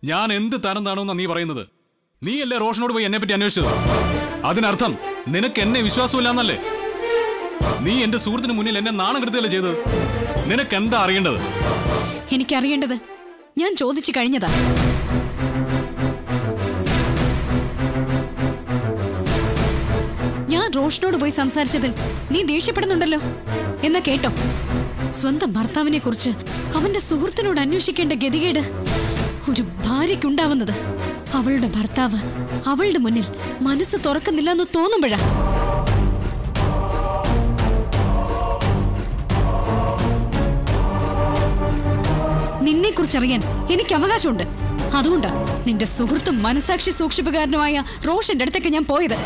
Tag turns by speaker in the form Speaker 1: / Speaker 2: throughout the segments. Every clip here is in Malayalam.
Speaker 1: ഞാൻ എന്ത് തരം താണോന്നാ നീ പറയുന്നത് നീയല്ലേ റോഷനോട് പോയി എന്നെ പറ്റി അന്വേഷിച്ചത് അതിനർത്ഥം നിനക്ക് എന്നെ വിശ്വാസമില്ലാന്നല്ലേ നീ എന്റെ സുഹൃത്തിന് മുന്നിൽ എന്നെ നാണം കെടുത്തല്ലേ ചെയ്തത് നിനക്ക് എന്താ അറിയേണ്ടത്
Speaker 2: എനിക്കറിയേണ്ടത് ഞാൻ ചോദിച്ചു കഴിഞ്ഞതാ ഞാൻ റോഷനോട് പോയി സംസാരിച്ചതിൽ നീ ദേഷ്യപ്പെടുന്നുണ്ടല്ലോ എന്നാ കേട്ടോ സ്വന്തം ഭർത്താവിനെ കുറിച്ച് അവന്റെ സുഹൃത്തിനോട് അന്വേഷിക്കേണ്ട ഗതികേട് ഒരു ഭാര്യയ്ക്കുണ്ടാവുന്നത് അവളുടെ ഭർത്താവ് അവളുടെ മുന്നിൽ മനസ്സ് തുറക്കുന്നില്ലെന്ന് തോന്നുമ്പോഴാ നിന്നെ കുറിച്ചറിയാൻ എനിക്ക് അവകാശമുണ്ട് അതുകൊണ്ടാ നിന്റെ സുഹൃത്തും മനസാക്ഷി സൂക്ഷിപ്പുകാരനുമായ റോഷന്റെ അടുത്തേക്ക് ഞാൻ പോയത്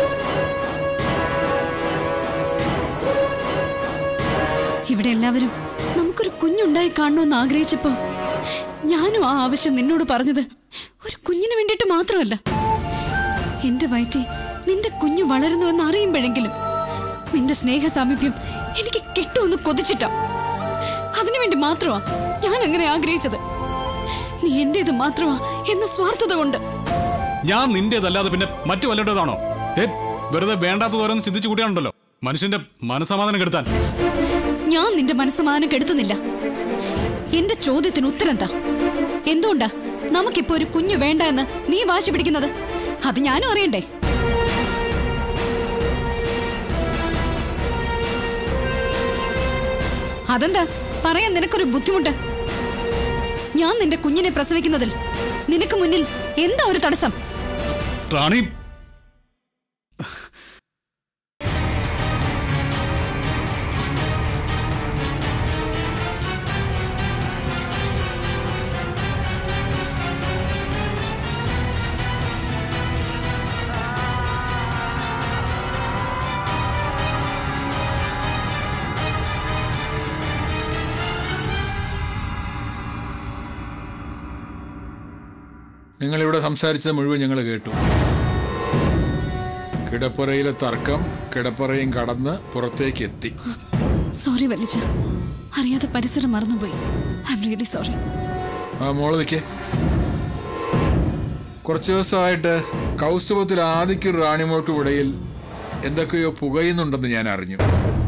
Speaker 2: ഇവിടെ എല്ലാവരും നമുക്കൊരു കുഞ്ഞുണ്ടായി കാണണമെന്ന് ആഗ്രഹിച്ചപ്പോ ഞാനും ആ ആവശ്യം നിന്നോട് പറഞ്ഞത് ഒരു കുഞ്ഞിന് വേണ്ടിയിട്ട് മാത്രമല്ല എന്റെ വയറ്റിൽ നിന്റെ കുഞ്ഞു വളരുന്നു എന്ന് അറിയുമ്പോഴെങ്കിലും നിന്റെ സ്നേഹ സാമീപ്യം എനിക്ക് കിട്ടുമെന്ന് കൊതിച്ചിട്ടാ അതിനുവേണ്ടി മാത്രമാ ഞാൻ അങ്ങനെ ആഗ്രഹിച്ചത് നീ എന്റേത് മാത്രമാ എന്ന സ്വാർത്ഥത കൊണ്ട്
Speaker 1: ഞാൻ നിന്റേതല്ലാതെ പിന്നെ മറ്റു വല്ലതുതാണോ ഏ വെറുതെ വേണ്ടാത്തതോരോന്ന് ചിന്തിച്ചു കൂട്ടിയാണുണ്ടല്ലോ മനുഷ്യന്റെ മനസമാധാനം കെടുത്താൻ
Speaker 2: ഞാൻ നിന്റെ മനസ്സമാധാനം കെടുത്തുന്നില്ല എന്റെ ചോദ്യത്തിന് ഉത്തരം എന്താ എന്തുകൊണ്ടാ നമുക്കിപ്പോ ഒരു കുഞ്ഞു വേണ്ട എന്ന് നീ വാശി പിടിക്കുന്നത് അത് ഞാനും അറിയണ്ടേ അതെന്താ പറയാൻ നിനക്കൊരു ബുദ്ധിമുട്ട് ഞാൻ നിന്റെ കുഞ്ഞിനെ പ്രസവിക്കുന്നതിൽ നിനക്ക് മുന്നിൽ എന്താ ഒരു തടസ്സം
Speaker 1: റാണി
Speaker 3: നിങ്ങളിവിടെ സംസാരിച്ചത് മുഴുവൻ ഞങ്ങൾ കേട്ടു കിടപ്പറയിലെ തർക്കം കിടപ്പറയും കടന്ന് പുറത്തേക്ക് എത്തി
Speaker 2: സോറി വലിച്ച അറിയാതെ പരിസരം മറന്നുപോയി ഐ എം റിയലി സോറി
Speaker 3: ആ മോള് നിൽക്കേ കുറച്ച് ദിവസമായിട്ട് കൗസ്തുഭത്തിൽ ആദിക്കും റാണിമോൾക്കും ഇടയിൽ എന്തൊക്കെയോ പുകയുന്നുണ്ടെന്ന് ഞാൻ അറിഞ്ഞു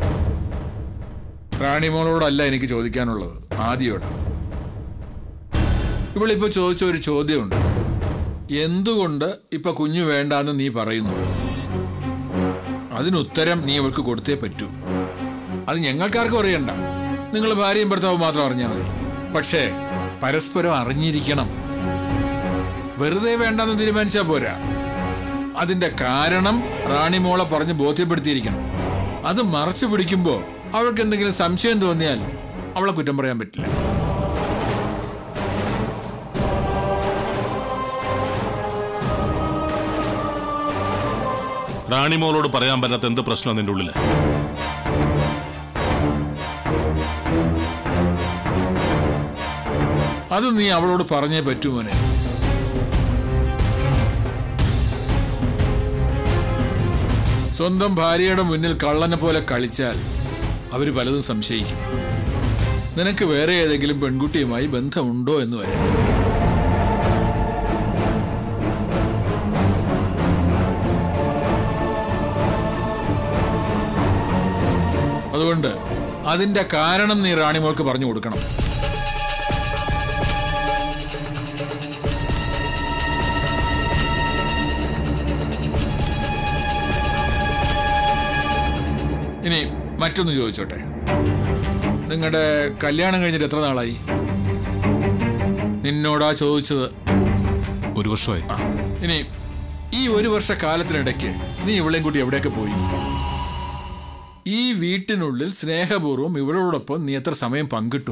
Speaker 3: റാണിമോളോടല്ല എനിക്ക് ചോദിക്കാനുള്ളത് ആദിയോട് ഇവളിപ്പോ ചോദിച്ച ഒരു ചോദ്യമുണ്ട് എന്തുകൊണ്ട് ഇപ്പൊ കുഞ്ഞു വേണ്ടാന്ന് നീ പറയുന്നു അതിനുത്തരം നീ അവൾക്ക് കൊടുത്തേ പറ്റൂ അത് ഞങ്ങൾക്കാർക്കും അറിയണ്ട നിങ്ങൾ ഭാര്യയും ഭർത്താവും മാത്രം അറിഞ്ഞാൽ മതി പക്ഷേ പരസ്പരം അറിഞ്ഞിരിക്കണം വെറുതെ വേണ്ടെന്ന് തീരുമാനിച്ചാൽ പോരാ അതിന്റെ കാരണം റാണിമോളെ പറഞ്ഞ് ബോധ്യപ്പെടുത്തിയിരിക്കണം അത് മറച്ചു പിടിക്കുമ്പോ അവൾക്ക് എന്തെങ്കിലും സംശയം തോന്നിയാൽ അവളെ കുറ്റം പറയാൻ പറ്റില്ല
Speaker 4: റാണിമോളോട് പറയാൻ പറ്റാത്ത എന്ത് പ്രശ്നം നിന്റെ ഉള്ളില്
Speaker 3: അത് നീ അവളോട് പറഞ്ഞേ പറ്റൂ മോനെ സ്വന്തം ഭാര്യയുടെ മുന്നിൽ കള്ളനെ പോലെ കളിച്ചാൽ അവര് പലതും സംശയിക്കും നിനക്ക് വേറെ ഏതെങ്കിലും പെൺകുട്ടിയുമായി ബന്ധമുണ്ടോ എന്ന് വരെ അതുകൊണ്ട് അതിന്റെ കാരണം നീ റാണിമോൾക്ക് പറഞ്ഞു കൊടുക്കണം ഇനി മറ്റൊന്ന് ചോദിച്ചോട്ടെ നിങ്ങളുടെ കല്യാണം കഴിഞ്ഞിട്ട് എത്ര നാളായി നിന്നോടാ ചോദിച്ചത്
Speaker 4: ഒരു വർഷമായി
Speaker 3: ആ, ഇനി ഈ ഒരു വർഷ കാലത്തിനിടയ്ക്ക് നീ ഇവളെയും കൂട്ടി എവിടെയൊക്കെ പോയി ഈ വീട്ടിനുള്ളിൽ സ്നേഹപൂർവ്വം ഇവളോടൊപ്പം നീ എത്ര സമയം പങ്കിട്ടു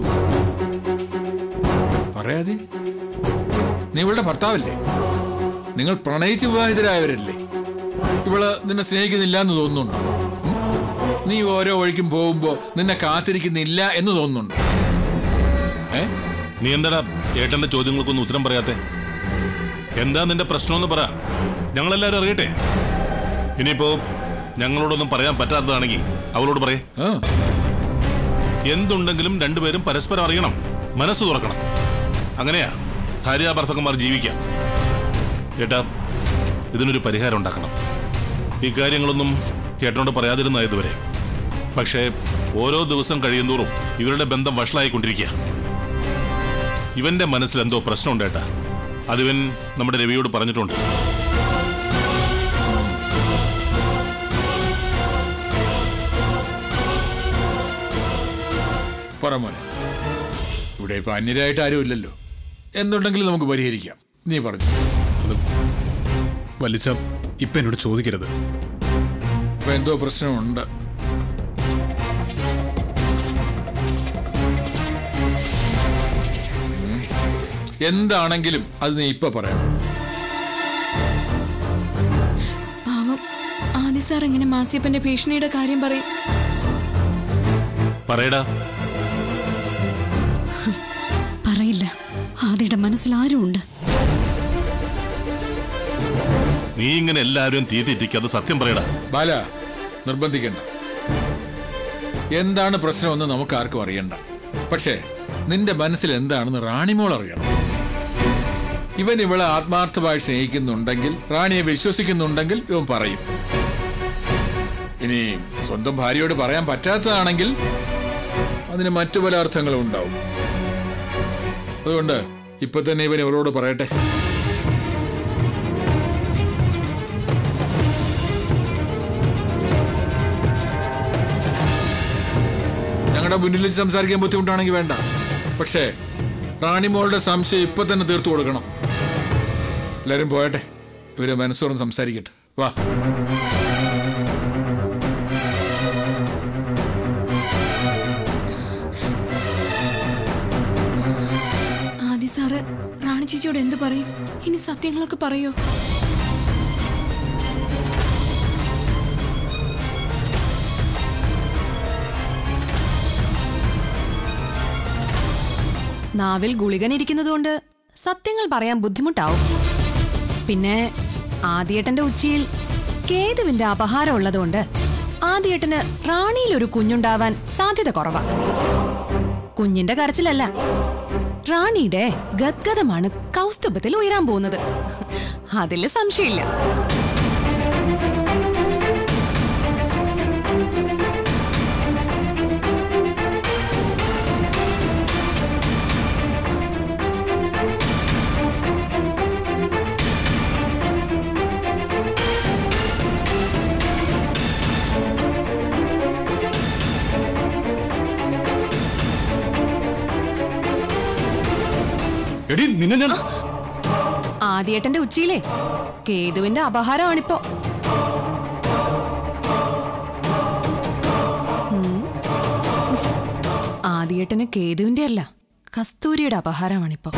Speaker 3: പറയാതെ നീ ഇവളുടെ ഭർത്താവല്ലേ നിങ്ങൾ പ്രണയിച്ച് വിവാഹിതരായവരല്ലേ ഇവള് നിന്നെ സ്നേഹിക്കുന്നില്ല എന്ന് തോന്നുന്നുണ്ടോ ഉം? നീ ഓരോ വഴിക്കും പോകുമ്പോ നിന്നെ കാത്തിരിക്കുന്നില്ല എന്ന് തോന്നുന്നുണ്ടോ ഏ
Speaker 4: നീ എന്താടാ ഏട്ടന്റെ ചോദ്യങ്ങൾക്കൊന്നും ഉത്തരം പറയാത്തെ എന്താ നിന്റെ പ്രശ്നമെന്ന് പറ ഞങ്ങളെല്ലാരും അറിയട്ടെ ഇനിയിപ്പോ ഞങ്ങളോടൊന്നും പറയാൻ പറ്റാത്തതാണെങ്കിൽ അവളോട് പറയേ
Speaker 3: ആ
Speaker 4: എന്തുണ്ടെങ്കിലും രണ്ടുപേരും പരസ്പരം അറിയണം മനസ്സ് തുറക്കണം അങ്ങനെയാ ഭാര്യാഭർത്തക്കന്മാർ ജീവിക്കാം ഏട്ടാ ഇതിനൊരു പരിഹാരം ഉണ്ടാക്കണം ഈ കാര്യങ്ങളൊന്നും ചേട്ടനോട് പറയാതിരുന്ന ഇതുവരെ പക്ഷേ ഓരോ ദിവസം കഴിയുന്തോറും ഇവരുടെ ബന്ധം വഷളായിക്കൊണ്ടിരിക്കുക ഇവന്റെ മനസ്സിൽ എന്തോ പ്രശ്നമുണ്ട് ഏട്ടാ അതിവൻ നമ്മുടെ രവിയോട് പറഞ്ഞിട്ടുണ്ട്
Speaker 3: പറ മോനെ ഇവിടെ ഇപ്പൊ അന്യരായിട്ട് ആരും ഇല്ലല്ലോ എന്തുണ്ടെങ്കിലും നമുക്ക് പരിഹരിക്കാം നീ പറഞ്ഞു
Speaker 1: അത് വലിച്ച ഇപ്പൊ എന്നോട് ചോദിക്കരുത്
Speaker 3: ഇപ്പൊ എന്തോ പ്രശ്നമുണ്ട് ഉം. എന്താണെങ്കിലും അത് നീ ഇപ്പൊ പറയാം
Speaker 5: പാവം ആദി സാർ എങ്ങനെ മാസിയപ്പന്റെ ഭീഷണിയുടെ കാര്യം പറയും
Speaker 4: പറയടാ
Speaker 2: പറയില്ല ആദിയുടെ മനസ്സിൽ ആരും ഉണ്ട്
Speaker 4: നീ ഇങ്ങനെ എല്ലാവരും തീ തെറ്റിക്കാതെ സത്യം പറയടാ
Speaker 3: ബാല നിർബന്ധിക്കണ്ട എന്താണ് പ്രശ്നമെന്ന് നമുക്ക് ആർക്കും അറിയണ്ട പക്ഷേ നിന്റെ മനസ്സിൽ എന്താണെന്ന് റാണിമോൾ അറിയണം ഇവൻ ഇവളെ ആത്മാർത്ഥമായി സ്നേഹിക്കുന്നുണ്ടെങ്കിൽ റാണിയെ വിശ്വസിക്കുന്നുണ്ടെങ്കിൽ ഇവൻ പറയും ഇനി സ്വന്തം ഭാര്യയോട് പറയാൻ പറ്റാത്തതാണെങ്കിൽ അതിന് മറ്റു പല അർത്ഥങ്ങളും ഉണ്ടാവും അതുകൊണ്ട് ഇപ്പൊ തന്നെ ഇവൻ ഇവളോട് പറയട്ടെ ഞങ്ങളുടെ മുന്നിൽ വെച്ച് സംസാരിക്കാൻ ബുദ്ധിമുട്ടാണെങ്കിൽ വേണ്ട പക്ഷേ റാണിമോളുടെ സംശയം ഇപ്പൊ തന്നെ തീർത്തു കൊടുക്കണം എല്ലാരും പോയട്ടെ ഇവരെ മനസ്സോറും സംസാരിക്കട്ടെ വാ
Speaker 5: ആദി സാറ് റാണി ചേച്ചിയോട് എന്ത് പറയും ഇനി സത്യങ്ങളൊക്കെ പറയോ
Speaker 6: നാവിൽ ഗുളികൻ ഇരിക്കുന്നതുകൊണ്ട് സത്യങ്ങൾ പറയാൻ ബുദ്ധിമുട്ടാവും പിന്നെ ആദിയേട്ടന്റെ ഉച്ചിയിൽ കേതുവിന്റെ അപഹാരം ഉള്ളതുകൊണ്ട് ആദിയേട്ടന് റാണിയിൽ ഒരു കുഞ്ഞുണ്ടാവാൻ സാധ്യത കുറവാ കുഞ്ഞിന്റെ കരച്ചിലല്ല റാണിയുടെ ഗദ്ഗതമാണ് കൗസ്തുഭത്തിൽ ഉയരാൻ പോകുന്നത് അതില് സംശയമില്ല
Speaker 1: എടി നിന്നെ ഞാൻ
Speaker 6: ആദിയേട്ടന്റെ ഉച്ചിയിലെ കേതുവിന്റെ അപഹാരമാണിപ്പോ ഉം. ആദിയേട്ടന് കേതുവിന്റെ അല്ല കസ്തൂരിയുടെ അപഹാരമാണിപ്പോ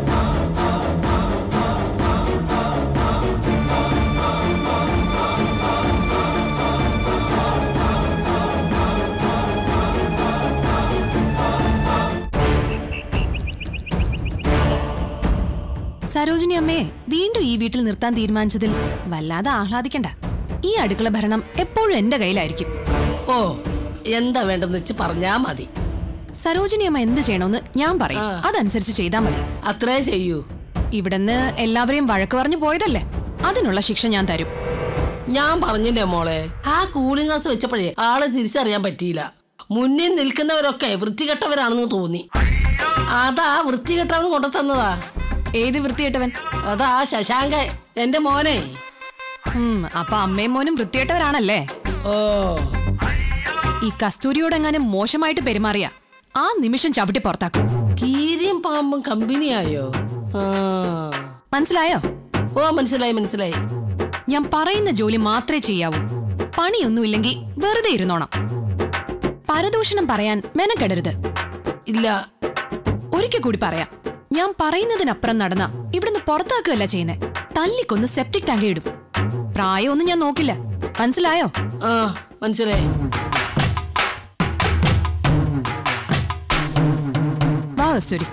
Speaker 6: സരോജിനി അമ്മയെ വീണ്ടും ഈ വീട്ടിൽ നിർത്താൻ തീരുമാനിച്ചതിൽ വല്ലാതെ ആഹ്ലാദിക്കണ്ട ഈ അടുക്കള ഭരണം എപ്പോഴും എന്റെ കയ്യിലായിരിക്കും
Speaker 7: ഓ എന്താ വേണ്ടെന്ന് വെച്ച് പറഞ്ഞാ മതി
Speaker 6: സരോജിനി അമ്മ എന്ത് ചെയ്യണമെന്ന് ഞാൻ പറയും അതനുസരിച്ച് ചെയ്താൽ മതി
Speaker 7: അത്രേ ചെയ്യൂ
Speaker 6: ഇവിടുന്ന് എല്ലാവരെയും വഴക്ക് പറഞ്ഞു പോയതല്ലേ അതിനുള്ള ശിക്ഷ ഞാൻ തരും
Speaker 7: ഞാൻ പറഞ്ഞില്ലേ മോളെ ആ കൂളിംഗ് ഗ്ലാസ് വെച്ചപ്പോഴേ ആളെ തിരിച്ചറിയാൻ പറ്റിയില്ല മുന്നിൽ നിൽക്കുന്നവരൊക്കെ വൃത്തികെട്ടവരാണെന്ന് തോന്നി അതാ വൃത്തികെട്ടവൻ കൊണ്ടു തന്നതാ
Speaker 6: ഏത് വൃത്തിയേട്ടവൻ
Speaker 7: അതാ ശശാങ്ക എന്റെ മോനെ
Speaker 6: ഉം, അപ്പൊ അമ്മയും മോനും വൃത്തിയേട്ടവരാണല്ലേ
Speaker 7: ഓ
Speaker 6: ഈ കസ്തൂരിയോടെങ്ങാനും മോശമായിട്ട് പെരുമാറിയ ആ നിമിഷം ചവിട്ടി പുറത്താക്കും
Speaker 7: കീരിയും പാമ്പും കമ്പനിയായോ ആ.
Speaker 6: മനസ്സിലായോ
Speaker 7: ഓ മനസ്സിലായി മനസ്സിലായി
Speaker 6: ഞാൻ പറയുന്ന ജോലി മാത്രമേ ചെയ്യാവൂ പണിയൊന്നുമില്ലെങ്കിൽ വെറുതെ ഇരുന്നോണം പരദൂഷണം പറയാൻ മെനക്കെടരുത്
Speaker 7: ഇല്ല
Speaker 6: ഒരിക്കൽ കൂടി പറയാം ഞാൻ പറയുന്നതിനപ്പുറം നടന്ന ഇവിടുന്ന് പുറത്താക്കുകയല്ല ചെയ്യുന്നേ തല്ലിക്കൊന്ന് സെപ്റ്റിക് ടാങ്ക് ഇടും പ്രായമൊന്നും ഞാൻ നോക്കില്ല മനസ്സിലായോ
Speaker 7: ആ മനസ്സിലായി
Speaker 6: വാ കസ്തൂരി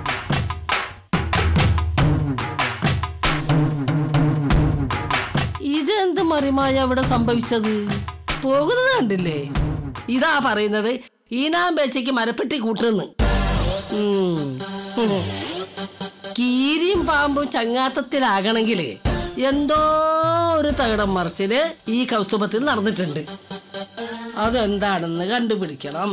Speaker 7: ഇതെന്ത് മറിമായ അവിടെ സംഭവിച്ചത് പോകുന്നത് കണ്ടില്ലേ ഇതാ പറയുന്നത് ഈനാം പേച്ചയ്ക്ക് മരപ്പെട്ടി കൂട്ടുന്ന് ഉം. കീരിയും പാമ്പും ചങ്ങാത്തത്തിലാകണമെങ്കിൽ എന്തോ ഒരു തകിടം മറിച്ചില് ഈ കൗസ്തുഭത്തിൽ നടന്നിട്ടുണ്ട് അതെന്താണെന്ന് കണ്ടുപിടിക്കണം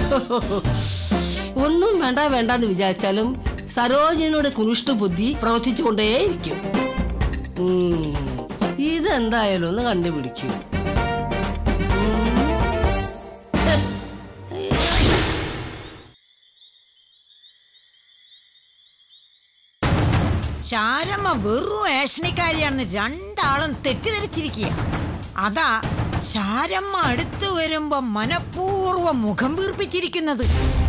Speaker 7: ഒന്നും വേണ്ട വേണ്ടെന്ന് വിചാരിച്ചാലും സരോജിനിയുടെ കുനിഷ്ട ബുദ്ധി പ്രവർത്തിച്ചു കൊണ്ടേയിരിക്കും ഉം, ഇതെന്തായാലും ഒന്ന് കണ്ടുപിടിക്കൂ
Speaker 8: ശാരമ്മ വെറും ഏഷണിക്കാരിയാണെന്ന് രണ്ടാളും തെറ്റിദ്ധരിച്ചിരിക്കുക അതാ ശാരമ്മ അടുത്തു വരുമ്പോ മനഃപൂർവ്വം മുഖം വീർപ്പിച്ചിരിക്കുന്നത്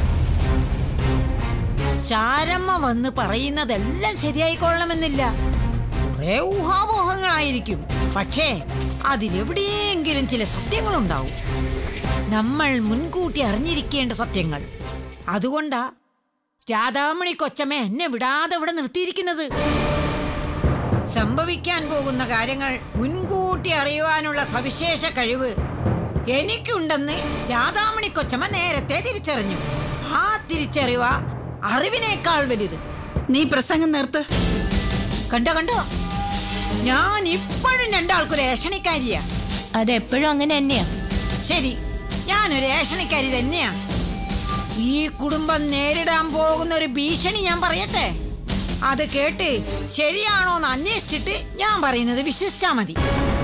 Speaker 8: ശാരമ്മ വന്ന് പറയുന്നതെല്ലാം ശരിയായിക്കൊള്ളണമെന്നില്ല കുറെ ഊഹാപോഹങ്ങളായിരിക്കും പക്ഷേ അതിലെവിടെയെങ്കിലും ചില സത്യങ്ങളുണ്ടാവും നമ്മൾ മുൻകൂട്ടി അറിഞ്ഞിരിക്കേണ്ട സത്യങ്ങൾ അതുകൊണ്ടാ രാധാമണി കൊച്ചമ്മ എന്നെ വിടാതെ ഇവിടെ നിർത്തിയിരിക്കുന്നത് സംഭവിക്കാൻ പോകുന്ന കാര്യങ്ങൾ മുൻകൂട്ടി അറിയുവാനുള്ള സവിശേഷ കഴിവ് എനിക്കുണ്ടെന്ന് രാധാമണി കൊച്ചമ്മ നേരത്തെ തിരിച്ചറിഞ്ഞു ആ തിരിച്ചറിവ അറിവിനേക്കാൾ വലുത്
Speaker 9: നീ പ്രസംഗം നിർത്ത്
Speaker 8: കണ്ടോ കണ്ടോ ഞാൻ ഇപ്പോഴും രണ്ടാൾക്കൊരു ഏഷണിക്കാരിയാ
Speaker 6: അതെപ്പോഴും അങ്ങനെ തന്നെയാ
Speaker 8: ശരി ഞാനൊരു ഏഷണിക്കാരി തന്നെയാ ഈ കുടുംബം നേരിടാൻ പോകുന്ന ഒരു ഭീഷണി ഞാൻ പറയട്ടെ അത് കേട്ട് ശരിയാണോ എന്ന് അന്വേഷിച്ചിട്ട് ഞാൻ പറയുന്നത് വിശ്വസിച്ചാ മതി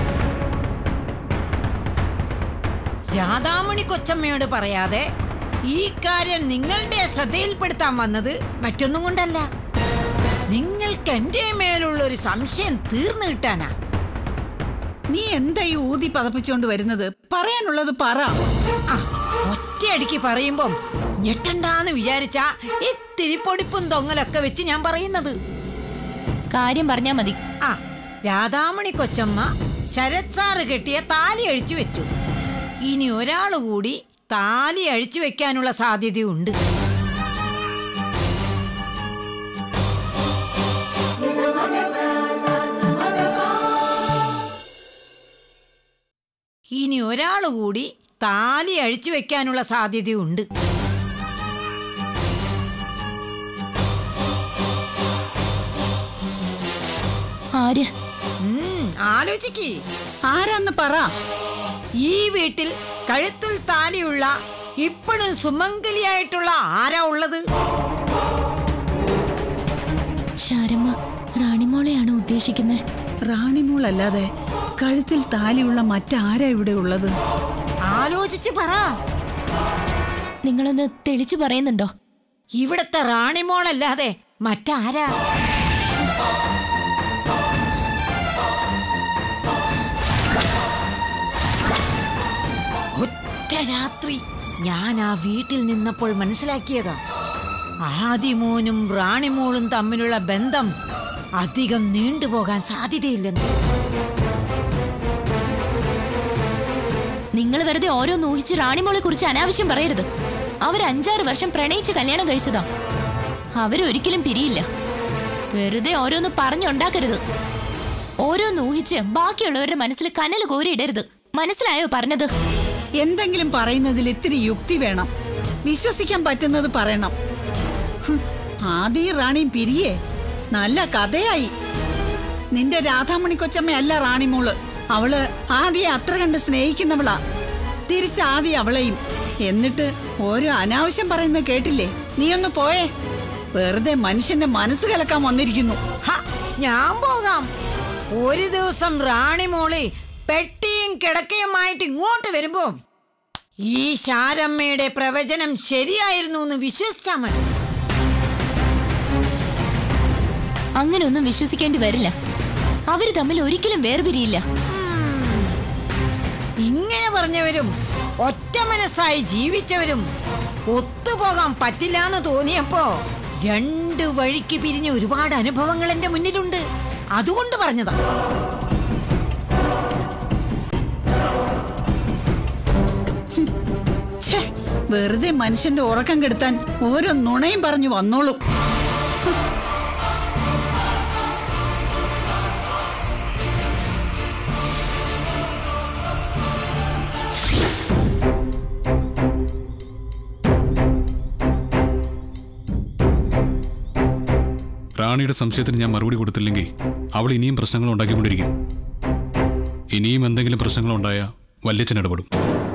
Speaker 8: രാധാമണി കൊച്ചമ്മയോട് പറയാതെ ഈ കാര്യം നിങ്ങളുടെ ശ്രദ്ധയിൽപ്പെടുത്താൻ വന്നത് മറ്റൊന്നും കൊണ്ടല്ല നിങ്ങൾക്ക് എന്റെ മേലുള്ള ഒരു സംശയം തീർന്നു കിട്ടാനാ
Speaker 9: നീ എന്താ ഈ ഊതി പതപ്പിച്ചോണ്ട് വരുന്നത് പറയാനുള്ളത് പറ
Speaker 8: ആ ഒറ്റയടിക്ക് പറയുമ്പം ഞെട്ടണ്ടാന്ന് വിചാരിച്ച ഇത്തിരി പൊടിപ്പും തൊങ്ങലൊക്കെ വെച്ച് ഞാൻ പറയുന്നത്
Speaker 6: കാര്യം പറഞ്ഞാ മതി
Speaker 8: ആ രാധാമണി കൊച്ചമ്മ ശരത് സാറ് കെട്ടിയ താലി അഴിച്ചു വെച്ചു ഇനി ഒരാൾ കൂടി താലി അഴിച്ചു വെക്കാനുള്ള സാധ്യതയുണ്ട് ഇനി ഒരാൾ കൂടി താലി അഴിച്ചു വെക്കാനുള്ള സാധ്യതയുണ്ട്
Speaker 6: ആര്
Speaker 8: ഉം, ആലോചിക്കേ
Speaker 9: ആരാന്ന് പറ
Speaker 8: ഈ വീട്ടിൽ കഴുത്തിൽ താലിയുള്ള ഇപ്പോഴും സുമംഗലിയായിട്ടുള്ള ആരാ ഉള്ളത്
Speaker 6: ശാരമ്മ റാണിമോളെയാണ് ഉദ്ദേശിക്കുന്നത്
Speaker 9: റാണിമോളല്ലാതെ കഴുത്തിൽ താലിയുള്ള മറ്റാരാ ഇവിടെ ഉള്ളത്
Speaker 8: ആലോചിച്ച് പറ
Speaker 6: നിങ്ങളൊന്ന് തെളിച്ചു പറയുന്നുണ്ടോ
Speaker 8: ഇവിടത്തെ റാണിമോളല്ലാതെ മറ്റാരാ ഒറ്റ രാത്രി ഞാൻ ആ വീട്ടിൽ നിന്നപ്പോൾ മനസ്സിലാക്കിയതാ ആദിമോനും റാണിമോളും തമ്മിലുള്ള ബന്ധം അധികം നീണ്ടുപോകാൻ സാധ്യതയില്ലെന്ന്
Speaker 6: നിങ്ങൾ വെറുതെ ഓരോന്ന് ഊഹിച്ച് റാണിമോളെ കുറിച്ച് അനാവശ്യം പറയരുത് അവർ അഞ്ചാറ് വർഷം പ്രണയിച്ച് കല്യാണം കഴിച്ചതാ അവരൊരിക്കലും പിരിയില്ല വെറുതെ ഓരോന്ന് പറഞ്ഞുണ്ടാക്കരുത് ഓരോന്ന് ഊഹിച്ച് ബാക്കിയുള്ളവരുടെ മനസ്സിൽ കനൽ കോരിയിടരുത് മനസ്സിലായോ പറഞ്ഞത്
Speaker 9: എന്തെങ്കിലും പറയുന്നതിൽ ഇത്തിരി യുക്തി വേണം വിശ്വസിക്കാൻ പറ്റുന്നത് പറയണം ഹും, ആദ്യം റാണിയും പിരിയേ നല്ല കഥയായി നിന്റെ രാധാമണി കൊച്ചമ്മയല്ല റാണിമോള് അവള് ആദ്യം അത്ര കണ്ട് സ്നേഹിക്കുന്നവളാ തിരിച്ച് ആദ്യം അവളെയും എന്നിട്ട് ഓരോ അനാവശ്യം പറയുന്നത് കേട്ടില്ലേ നീ ഒന്ന് പോയേ വെറുതെ മനുഷ്യന്റെ മനസ്സ് കലക്കാൻ വന്നിരിക്കുന്നു
Speaker 8: ഹ, ഞാൻ പോകാം ഒരു ദിവസം റാണിമോളി പെട്ടിയും കിടക്കയുമായിട്ട് ഇങ്ങോട്ട് വരുമ്പോ ഈ ശാരമ്മയുടെ പ്രവചനം ശരിയായിരുന്നു എന്ന് വിശ്വസിച്ചാ മതി
Speaker 6: അങ്ങനെ ഒന്നും വിശ്വസിക്കേണ്ടി വരില്ല അവര് തമ്മിൽ ഒരിക്കലും വേർപിരിയില്ല
Speaker 8: ഇങ്ങനെ പറഞ്ഞവരും ഒറ്റ മനസ്സായി ജീവിച്ചവരും ഒത്തുപോകാൻ പറ്റില്ല എന്ന് തോന്നിയപ്പോ രണ്ട് വഴിക്ക് പിരിഞ്ഞ ഒരുപാട് അനുഭവങ്ങൾ എന്റെ മുന്നിലുണ്ട് അതുകൊണ്ട് പറഞ്ഞതാ
Speaker 9: ഛേ വെറുതെ മനുഷ്യന്റെ ഉറക്കം കെടുത്താൻ ഓരോ നുണയും പറഞ്ഞു വന്നോളും
Speaker 1: റാണി റാണിയുടെ സംശയത്തിന് ഞാൻ മറുപടി കൊടുത്തില്ലെങ്കിൽ അവൾ ഇനിയും പ്രശ്നങ്ങൾ ഉണ്ടാക്കിക്കൊണ്ടിരിക്കും ഇനിയും എന്തെങ്കിലും പ്രശ്നങ്ങൾ ഉണ്ടായാൽ വല്യച്ഛൻ ഇടപെടും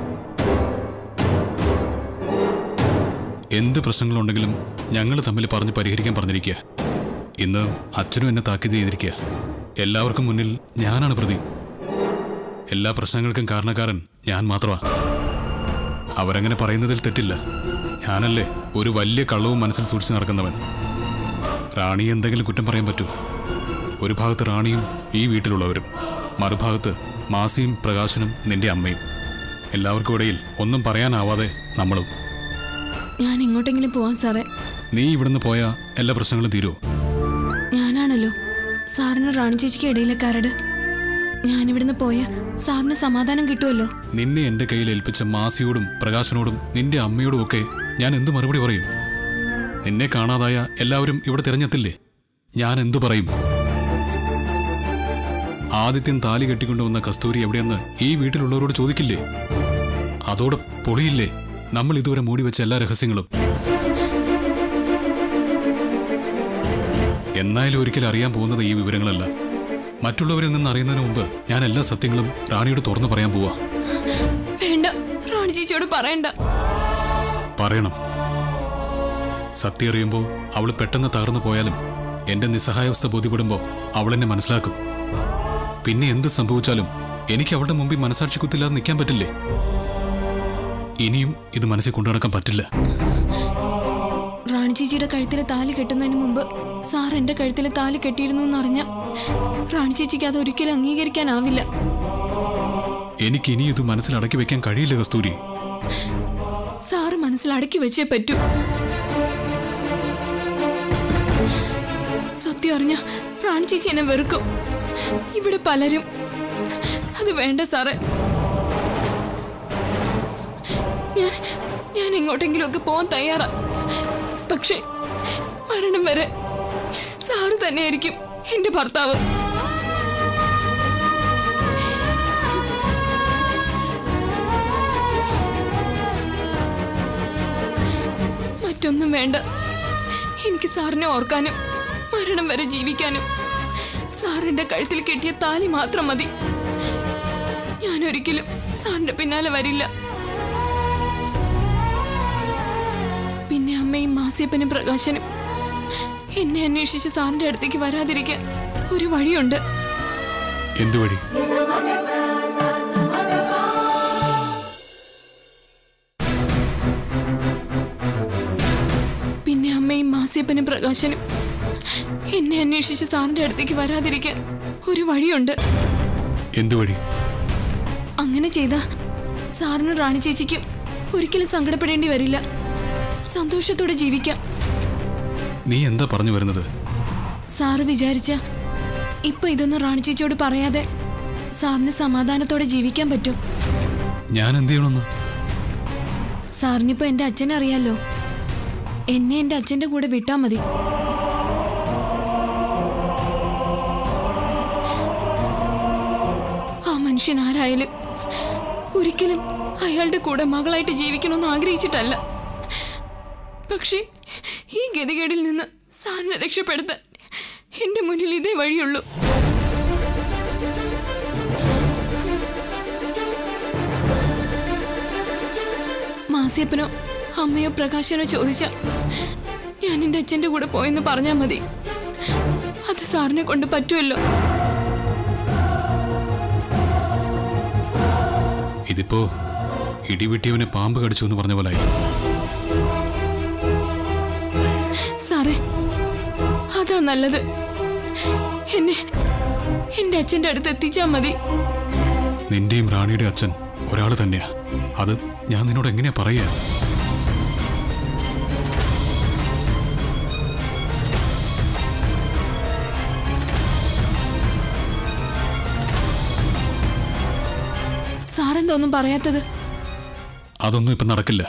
Speaker 1: എന്ത് പ്രശ്നങ്ങളുണ്ടെങ്കിലും ഞങ്ങൾ തമ്മിൽ പറഞ്ഞ് പരിഹരിക്കാൻ പറഞ്ഞിരിക്കുക ഇന്ന് അച്ഛനും എന്നെ താക്കീത് ചെയ്തിരിക്കുക എല്ലാവർക്കും മുന്നിൽ ഞാനാണ് പ്രതി എല്ലാ പ്രശ്നങ്ങൾക്കും കാരണക്കാരൻ ഞാൻ മാത്രമാ അവരങ്ങനെ പറയുന്നതിൽ തെറ്റില്ല ഞാനല്ലേ ഒരു വലിയ കള്ളവും മനസ്സിൽ സൂക്ഷിച്ച് നടക്കുന്നവൻ റാണി എന്തെങ്കിലും കുറ്റം പറയാൻ പറ്റൂ ഒരു ഭാഗത്ത് റാണിയും ഈ വീട്ടിലുള്ളവരും മറുഭാഗത്ത് മാസിയും പ്രകാശനും നിന്റെ അമ്മയും എല്ലാവർക്കും ഇടയിൽ ഒന്നും പറയാനാവാതെ നമ്മളും
Speaker 5: ഞാൻ എങ്ങോട്ടെങ്കിലും പോവാൻ സാറേ
Speaker 1: നീ ഇവിടുന്ന് പോയാ എല്ലാ പ്രശ്നങ്ങളും തീരുമോ
Speaker 5: ഞാനാണല്ലോ സാറിന് റാണി ചേച്ചിക്ക് ഇടയിലെ കരട് ഞാനിവിടുന്ന് പോയ സാറിന് സമാധാനം കിട്ടുമല്ലോ
Speaker 1: നിന്നെ എന്റെ കയ്യിൽ ഏൽപ്പിച്ച മാസിയോടും പ്രകാശനോടും നിന്റെ അമ്മയോടും ഒക്കെ ഞാൻ എന്ത് മറുപടി പറയും നിന്നെ കാണാതായ എല്ലാവരും ഇവിടെ തിരഞ്ഞെത്തില്ലേ ഞാൻ എന്തു പറയും ആദിത്യൻ താലി കെട്ടിക്കൊണ്ടുവന്ന കസ്തൂരി എവിടെയെന്ന് ഈ വീട്ടിലുള്ളവരോട് ചോദിക്കില്ലേ അതോടെ പൊളിയില്ലേ നമ്മൾ ഇതുവരെ മൂടിവെച്ച എല്ലാ രഹസ്യങ്ങളും എന്നായാലും ഒരിക്കൽ അറിയാൻ പോകുന്നത് ഈ വിവരങ്ങളല്ല മറ്റുള്ളവരിൽ നിന്ന് അറിയുന്നതിന് മുമ്പ് ഞാൻ എല്ലാ സത്യങ്ങളും റാണിയോട് തുറന്നു പറയാൻ പോവാ
Speaker 5: വേണ്ട റാണി ചേച്ചിയോട് പറയണ്ട
Speaker 1: പറയണം സത്യം അറിയുമ്പോൾ അവൾ പെട്ടെന്ന് തകർന്നു പോയാലും എന്റെ നിസ്സഹായാവസ്ഥ ബോധ്യപ്പെടുമ്പോൾ അവൾ എന്നെ മനസ്സിലാക്കും പിന്നെ എന്ത് സംഭവിച്ചാലും എനിക്ക് അവളുടെ മുമ്പിൽ മനസാക്ഷി കുത്തില്ലാതെ നിൽക്കാൻ പറ്റില്ലേ ഇനിയും ഇത് മനസ്സിൽ കൊണ്ടു നടക്കാൻ പറ്റില്ല
Speaker 5: റാണി ചേച്ചിയുടെ കഴുത്തിലെ താലി കെട്ടുന്നതിന് മുമ്പ് സാർ എന്റെ കഴുത്തിലെ താലി കെട്ടിയിരുന്നു എന്നറിഞ്ഞ റാണി ചേച്ചിക്ക് അത് ഒരിക്കലും അംഗീകരിക്കാനാവില്ല
Speaker 1: എനിക്ക് ഇനി ഇത് മനസ്സിൽ അടക്കി വെക്കാൻ കഴിയില്ല കസ്തൂരി
Speaker 5: സാറ് മനസ്സിൽ അടക്കി വെച്ചേ പറ്റൂ സത്യം അറിഞ്ഞ റാണി ചേച്ചി എന്നെ വെറുക്കും ഇവിടെ പലരും അത് വേണ്ട സാറേ ഞാൻ ഞാൻ എങ്ങോട്ടെങ്കിലും ഒക്കെ പോകാൻ തയ്യാറാ പക്ഷേ മരണം വരെ സാറ് തന്നെയായിരിക്കും എന്റെ ഭർത്താവ് മറ്റൊന്നും വേണ്ട എനിക്ക് സാറിനെ ഓർക്കാനും മരണം വരെ ജീവിക്കാനും സാറിന്റെ കഴുത്തിൽ കെട്ടിയ താലി മാത്രം മതി ഞാൻ ഒരിക്കലും സാറിന്റെ പിന്നാലെ വരില്ല പിന്നെ അമ്മയും മാസിയപ്പനും പ്രകാശനും എന്നെ അന്വേഷിച്ച് സാറിന്റെ അടുത്തേക്ക് വരാതിരിക്കാൻ ഒരു വഴിയുണ്ട്
Speaker 1: എന്തു വഴി
Speaker 5: പിന്നെ അമ്മയും മാസിയപ്പനും പ്രകാശനും എന്നെ അന്വേഷിച്ച് സാറിന്റെ അടുത്തേക്ക് വരാതിരിക്കാൻ ഒരു വഴിയുണ്ട്
Speaker 1: എന്തു വഴി
Speaker 5: അങ്ങനെ ചെയ്ത സാറിനും റാണി ചേച്ചിക്കും ഒരിക്കലും സങ്കടപ്പെടേണ്ടി വരില്ല സന്തോഷത്തോടെ ജീവിക്കാം
Speaker 1: നീ എന്താ പറഞ്ഞു വരുന്നത്
Speaker 5: സാറ് വിചാരിച്ച ഇപ്പൊ ഇതൊന്നും റാണി ചേച്ചിയോട് പറയാതെ സാറിന് സമാധാനത്തോടെ ജീവിക്കാൻ പറ്റും
Speaker 1: ഞാൻ എന്ത് ചെയ്യണമെന്ന്
Speaker 5: സാറിനിപ്പോ എന്റെ അച്ഛനെ അറിയാലോ എന്നെ എന്റെ അച്ഛന്റെ കൂടെ വിട്ടാ മതി ആ മനുഷ്യൻ ആരായാലും ഒരിക്കലും അയാളുടെ കൂടെ മകളായിട്ട് ജീവിക്കണമെന്ന് ആഗ്രഹിച്ചിട്ടല്ല പക്ഷേ ഈ ഗതികേടിൽ നിന്ന് സാറിനെ രക്ഷപ്പെടുത്താൻ എന്റെ മുന്നിൽ ഇതേ വഴിയുള്ളൂ മാസിയപ്പനോ അമ്മയോ പ്രകാശനോ ചോദിച്ച ഞാൻ എൻ്റെ അച്ഛൻ്റെ കൂടെ പോയെന്ന് പറഞ്ഞാൽ മതി അത് സാറിനെ കൊണ്ട് പറ്റുമല്ലോ
Speaker 1: ഇതിപ്പോ ഇടിവെട്ടിയവനെ പാമ്പ് കടിച്ചു എന്ന് പറഞ്ഞ പോലായി
Speaker 5: സാറേ അതാ നല്ലത് എന്നെ എൻ്റെ അച്ഛൻ്റെ അടുത്ത് എത്തിച്ചാൽ മതി
Speaker 1: നിന്റെയും റാണിയുടെ അച്ഛൻ ഒരാൾ തന്നെയാ അത് ഞാൻ നിന്നോട് എങ്ങനെയാ പറയുക
Speaker 5: സാറെന്താ ഒന്നും പറയാത്തത്
Speaker 1: അതൊന്നും ഇപ്പൊ നടക്കില്ല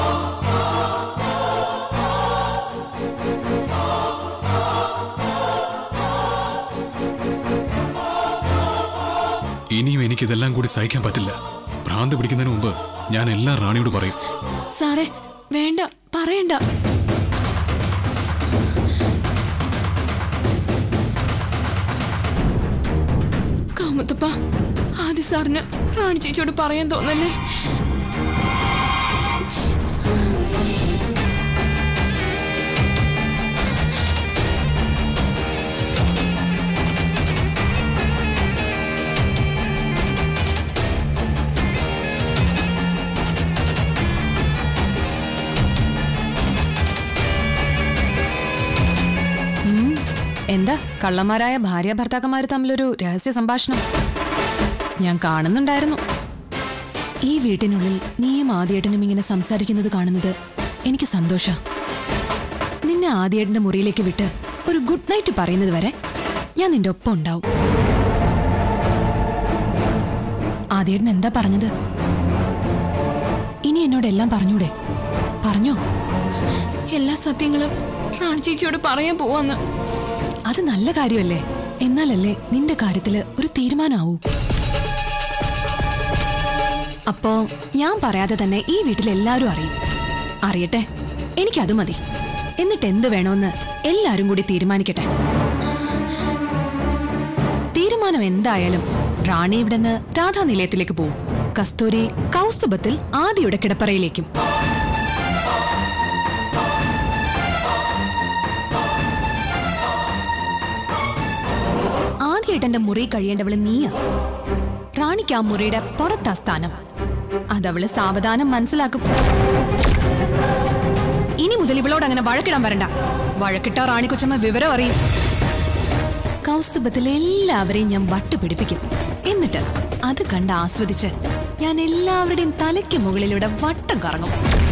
Speaker 1: ഇനിയും എനിക്കിതെല്ലാം കൂടി സഹിക്കാൻ പറ്റില്ല ഭ്രാന്ത് പിടിക്കുന്നതിന് മുമ്പ് ഞാൻ എല്ലാം റാണിയോട് പറയും
Speaker 5: സാറേ വേണ്ട പറയണ്ട മുത്തപ്പ ആദി സാറിന് റാണി ചേച്ചിയോട് പറയാൻ തോന്നല്ലേ
Speaker 10: എന്താ കള്ളന്മാരായ ഭാര്യ ഭർത്താക്കന്മാർ തമ്മിലൊരു രഹസ്യ സംഭാഷണം ഞാൻ കാണുന്നുണ്ടായിരുന്നു ഈ വീട്ടിനുള്ളിൽ നീയും ആദ്യേട്ടനും ഇങ്ങനെ സംസാരിക്കുന്നത് കാണുന്നത് എനിക്ക് സന്തോഷ നിന്നെ ആദ്യേട്ടന്റെ മുറിയിലേക്ക് വിട്ട് ഒരു ഗുഡ് നൈറ്റ് പറയുന്നത് വരെ ഞാൻ നിന്റെ ഒപ്പം ഉണ്ടാവും ആദ്യേട്ടൻ എന്താ പറഞ്ഞത് ഇനി എന്നോട് എല്ലാം പറഞ്ഞൂടെ പറഞ്ഞോ
Speaker 5: എല്ലാ സത്യങ്ങളും റാണി ചേച്ചിയോട് പറയാൻ പോവാന്ന്
Speaker 10: അത് നല്ല കാര്യമല്ലേ എന്നാലല്ലേ നിന്റെ കാര്യത്തില് ഒരു തീരുമാനമാവൂ അപ്പോ ഞാൻ പറയാതെ തന്നെ ഈ വീട്ടിൽ എല്ലാവരും അറിയും അറിയട്ടെ എനിക്കത് മതി എന്നിട്ട് എന്ത് വേണമെന്ന് എല്ലാരും കൂടി തീരുമാനിക്കട്ടെ തീരുമാനം എന്തായാലും റാണി ഇവിടുന്ന് രാധാനിലയത്തിലേക്ക് പോവും കസ്തൂരി കൗസ്തുഭത്തിൽ ആദിയുടെ കിടപ്പറയിലേക്കും ആദ്യമായിട്ട് എന്റെ മുറി കഴിയേണ്ടവള് നീയാ റാണിക്ക് ആ മുറിയുടെ പുറത്താ സ്ഥാനം അതവള് സാവധാനം മനസ്സിലാക്കും ഇനി മുതൽ ഇവളോട് അങ്ങനെ വഴക്കിടാൻ വരണ്ട വഴക്കിട്ട റാണി കൊച്ചമ്മ വിവരം അറിയും കൗസ്തുഭത്തിൽ എല്ലാവരെയും ഞാൻ വട്ടുപിടിപ്പിക്കും എന്നിട്ട് അത് കണ്ട് ആസ്വദിച്ച് ഞാൻ എല്ലാവരുടെയും തലയ്ക്ക് മുകളിലൂടെ വട്ടം കറങ്ങും